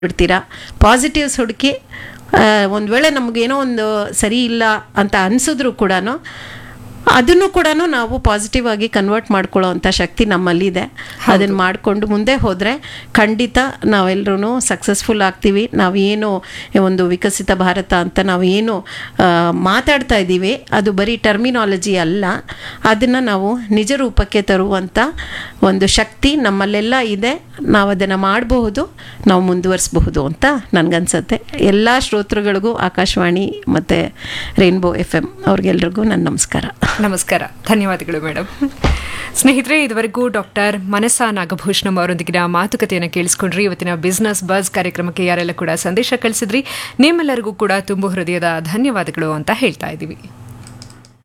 ಬಿಡ್ತೀರಾ ಪಾಸಿಟಿವ್ಸ್ ಹುಡುಕಿ ಒಂದು ವೇಳೆ ನಮಗೇನೋ ಒಂದು ಸರಿ ಇಲ್ಲ ಅಂತ ಅನಿಸಿದ್ರು ಕೂಡ ಅದನ್ನು ಕೂಡ ನಾವು ಪಾಸಿಟಿವ್ ಆಗಿ ಕನ್ವರ್ಟ್ ಮಾಡ್ಕೊಳ್ಳೋ ಅಂಥ ಶಕ್ತಿ ನಮ್ಮಲ್ಲಿದೆ ಅದನ್ನು ಮಾಡಿಕೊಂಡು ಮುಂದೆ ಹೋದರೆ ಖಂಡಿತ ನಾವೆಲ್ಲರೂ ಸಕ್ಸಸ್ಫುಲ್ ಆಗ್ತೀವಿ ನಾವೇನು ಒಂದು ವಿಕಸಿತ ಭಾರತ ಅಂತ ನಾವೇನು ಆ, ಮಾತಾಡ್ತಾ ಇದ್ದೀವಿ ಅದು ಬರೀ ಟರ್ಮಿನಾಲಜಿ ಅಲ್ಲ ಅದನ್ನು ನಾವು ನಿಜ ರೂಪಕ್ಕೆ ತರುವಂಥ ಒಂದು ಶಕ್ತಿ ನಮ್ಮಲ್ಲೆಲ್ಲ ಇದೆ ನಾವು ಅದನ್ನು ಮಾಡಬಹುದು ನಾವು ಮುಂದುವರಿಸಬಹುದು ಅಂತ ನನಗನ್ಸುತ್ತೆ ಎಲ್ಲ ಶ್ರೋತೃಗಳಿಗೂ ಆಕಾಶವಾಣಿ ಮತ್ತು ರೈನ್ಬೋ ಎಫ್ ಎಮ್ ಅವ್ರಿಗೆಲ್ರಿಗೂ ನನ್ನ ನಮಸ್ಕಾರ ನಮಸ್ಕಾರ ಧನ್ಯವಾದಗಳು ಮೇಡಮ್ ಸ್ನೇಹಿತರೆ ಇದುವರೆಗೂ ಡಾಕ್ಟರ್ ಮನಸಾ ನಾಗಭೂಷಣಂ ಅವರೊಂದಿಗಿನ ಮಾತುಕತೆಯನ್ನು ಕೇಳಿಸ್ಕೊಂಡ್ರಿ ಇವತ್ತಿನ ಬಿಸ್ನೆಸ್ ಬಸ್ ಕಾರ್ಯಕ್ರಮಕ್ಕೆ ಯಾರೆಲ್ಲ ಕೂಡ ಸಂದೇಶ ಕಳಿಸಿದ್ರಿ ನಿಮ್ಮೆಲ್ಲರಿಗೂ ಕೂಡ ತುಂಬು ಹೃದಯದ ಧನ್ಯವಾದಗಳು ಅಂತ ಹೇಳ್ತಾ ಇದ್ದೀವಿ